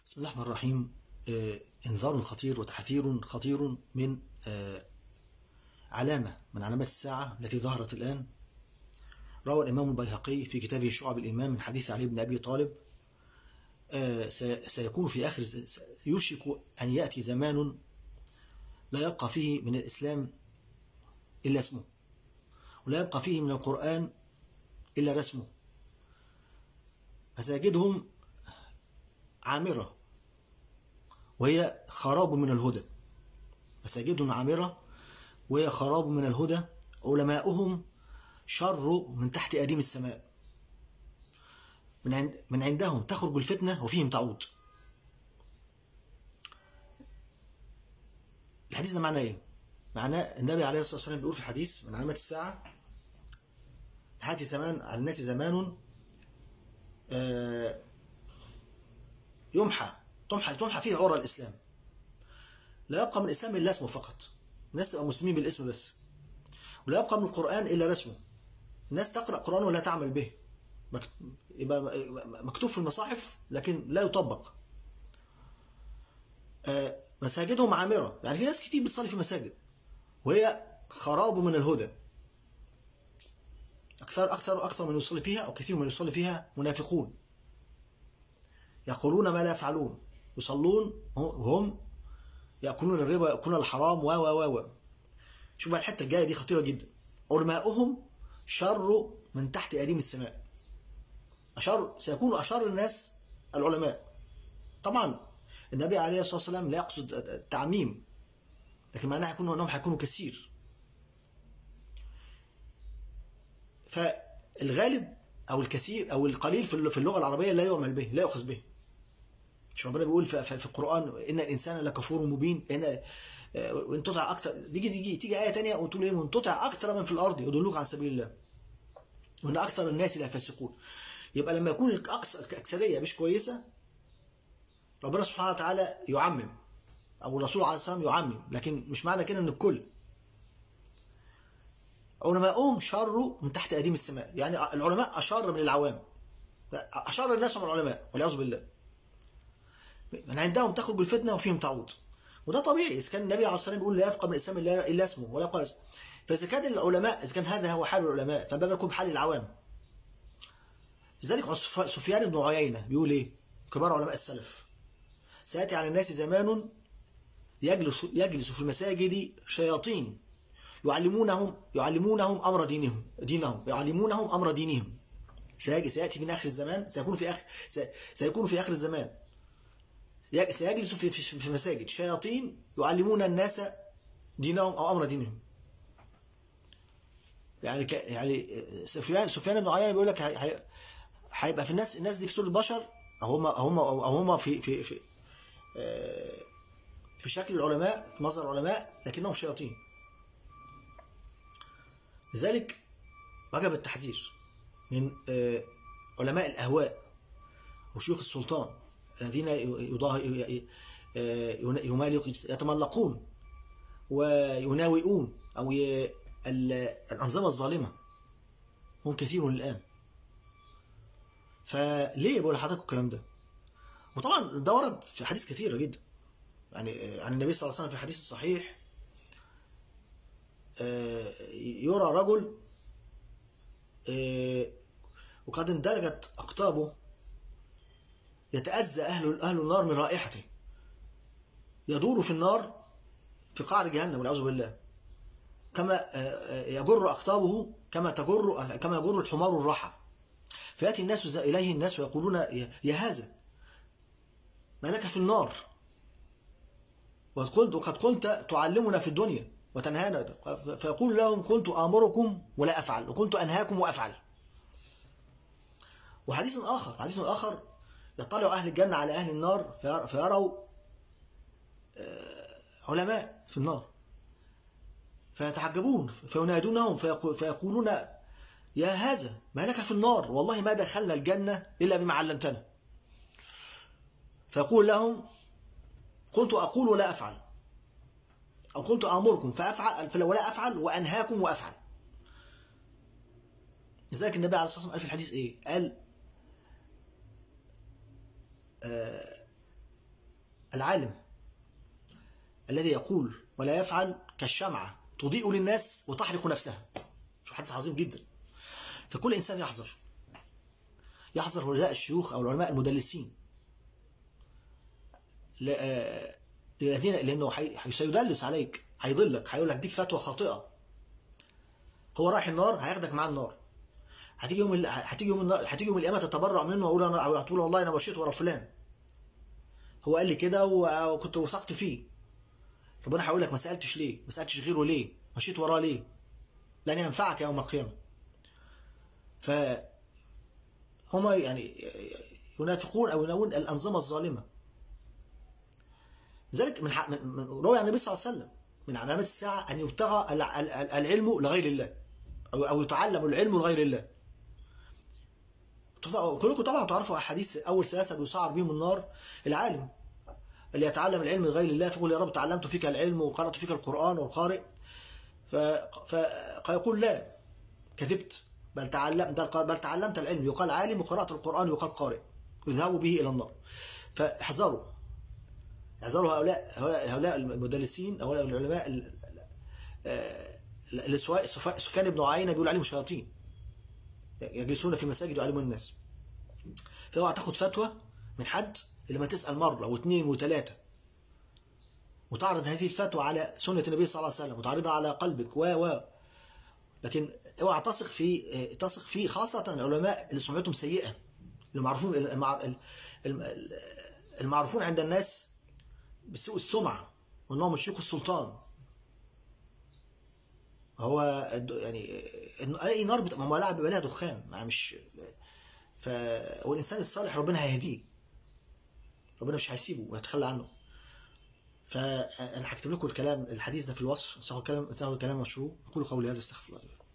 بسم الله الرحمن الرحيم آه، انذار خطير وتحذير خطير من آه، علامة من علامات الساعة التي ظهرت الآن روى الإمام البيهقي في كتابه شعب الإمام من حديث علي بن أبي طالب آه، سي- سيكون في آخر ز- يوشك أن يأتي زمان لا يبقى فيه من الإسلام إلا اسمه ولا يبقى فيه من القرآن إلا رسمه مساجدهم عامرة وهي خراب من الهدى مساجد عامرة وهي خراب من الهدى علماؤهم شر من تحت أديم السماء من عند من عندهم تخرج الفتنة وفيهم تعود الحديث ده معناه ايه؟ معناه النبي عليه الصلاة والسلام بيقول في حديث من علامات الساعة حياتي زمان على الناس زمان آه، يمحى تمحى تمحى فيه عرى الإسلام لا يبقى من الإسلام إلا اسمه فقط الناس تبقى مسلمين بالاسم بس ولا يبقى من القرآن إلا رسمه الناس تقرأ قرآن ولا تعمل به مكت- يبقى مكتوب في المصاحف لكن لا يطبق آه، مساجدهم عامرة يعني في ناس كتير بتصلي في مساجد وهي خراب من الهدى أكثر أكثر أكثر من يصلي فيها أو كثير من يصلي فيها منافقون يقولون ما لا يفعلون يصلون وهم يأكلون الربا يأكلون الحرام و و و و شوف بقى الحتة الجاية دي خطيرة جدا علماؤهم شر من تحت أديم السماء أشر سيكون أشر الناس العلماء طبعا النبي عليه الصلاة والسلام لا يقصد التعميم لكن معناه يكون أنهم هيكونوا كثير فالغالب أو الكثير أو القليل في في اللغة العربية لا يعمل به لا يؤخذ به مش ربنا بيقول في, في, في القرآن إن الإنسان لكفور مبين إن وإن تطع أكثر تيجي تيجي تيجي آية تانية وتقول إيه وإن تطع أكثر من في الأرض يضلوك عن سبيل الله وإن أكثر الناس لا فاسقون يبقى لما يكون الأكثر الأكثرية مش كويسة ربنا سبحانه وتعالى يعمم أو الرسول عليه الصلاة والسلام يعمم لكن مش معنى كده إن الكل علماؤهم شر من تحت أديم السماء يعني العلماء أشر من العوام أشر الناس من العلماء والعياذ بالله من عندهم تخرج الفتنة وفيهم تعود وده طبيعي إذا كان النبي عليه الصلاة والسلام بيقول لا يفقه من الإسلام إلا إلا اسمه ولا يقال اسمه فإذا كان العلماء إذا كان هذا هو حال العلماء فما بالكم بحال العوام لذلك سفيان بن عيينة بيقول إيه كبار علماء السلف سيأتي على الناس زمان يجلس يجلس في المساجد شياطين يعلمونهم يعلمونهم امر دينهم دينهم يعلمونهم امر دينهم سيجي سياتي في اخر الزمان سيكون في اخر سيكون في اخر الزمان سيجلس في في مساجد شياطين يعلمون الناس دينهم او امر دينهم يعني ك يعني سفيان سفيان بن عيينه بيقول لك هيبقى في الناس الناس دي في سوره البشر او هم هم او هم في في في في شكل العلماء في مظهر العلماء لكنهم شياطين لذلك وجب التحذير من علماء الأهواء وشيوخ السلطان الذين يتملقون ويناوئون أو الأنظمة الظالمة هم كثير الآن فليه بقول لحضرتك الكلام ده وطبعا ده ورد في حديث كثيرة جدا يعني عن النبي صلى الله عليه وسلم في حديث صحيح يرى رجل وقد اندلجت أقطابه يتأذى أهل أهل النار من رائحته يدور في النار في قعر جهنم والعياذ بالله كما يجر أقطابه كما تجر كما يجر الحمار الرحى فيأتي الناس إليه الناس ويقولون يا هذا ما لك في النار وقد وقد قلت تعلمنا في الدنيا وتنهانا فيقول لهم كنت آمركم ولا أفعل وكنت أنهاكم وأفعل وحديث آخر حديث آخر يطلع أهل الجنة على أهل النار فيروا علماء في النار فيتعجبون فينادونهم فيقولون يا هذا ما لك في النار والله ما دخلنا الجنة إلا بما علمتنا فيقول لهم كنت أقول ولا أفعل أو كنت آمركم فأفعل ولا أفعل وأنهاكم وأفعل لذلك النبي عليه الصلاة والسلام قال في الحديث إيه قال آه العالم الذي يقول ولا يفعل كالشمعة تضيء للناس وتحرق نفسها شو حدث عظيم جدا فكل إنسان يحذر يحذر هؤلاء الشيوخ أو العلماء المدلسين الذين لأنه حي... سيدلس عليك هيضلك هيقول لك ديك فتوى خاطئة هو رايح النار هياخدك معاه النار هتيجي يوم ال... هتيجي يوم النار هتيجي يوم القيامة تتبرع منه وأقول أنا أو هتقول والله أنا مشيت ورا فلان هو قال لي كده وكنت وثقت فيه ربنا هيقول لك ما سألتش ليه ما سألتش غيره ليه مشيت وراه ليه لن ينفعك يوم القيامة ف هما يعني ينافقون أو يناون الأنظمة الظالمة ذلك من, من روي عن النبي صلى الله عليه وسلم من علامات الساعة أن يبتغى العلم لغير الله أو أو يتعلم العلم لغير الله كلكم طبعا تعرفوا أحاديث أول ثلاثة بيسعر بهم النار العالم اللي يتعلم العلم لغير الله فيقول يا رب تعلمت فيك العلم وقرأت فيك القرآن والقارئ فيقول لا كذبت بل تعلم بل تعلمت العلم يقال عالم وقرأت القرآن يقال قارئ يذهب به إلى النار فاحذروا احذروا هؤلاء هؤلاء المدلسين هؤلاء العلماء اللي سفيان بن عيينة بيقول عليهم شياطين يجلسون في مساجد يعلمون الناس فاوعى تاخد فتوى من حد لما تسأل مرة واثنين وثلاثة وتعرض هذه الفتوى على سنة النبي صلى الله عليه وسلم وتعرضها على قلبك و و لكن اوعى تثق في تثق في خاصة العلماء اللي سمعتهم سيئة اللي معروفون المعروفون عند الناس بسوء السمعة وانهم شيوخ السلطان هو يعني اي نار بتبقى مولعه بيبقى لها دخان ما مش ف والانسان الصالح ربنا هيهديه ربنا مش هيسيبه ويتخلى عنه فانا هكتب لكم الكلام الحديث ده في الوصف سهو كلام سهو كلام مشروع اقول قولي هذا استغفر الله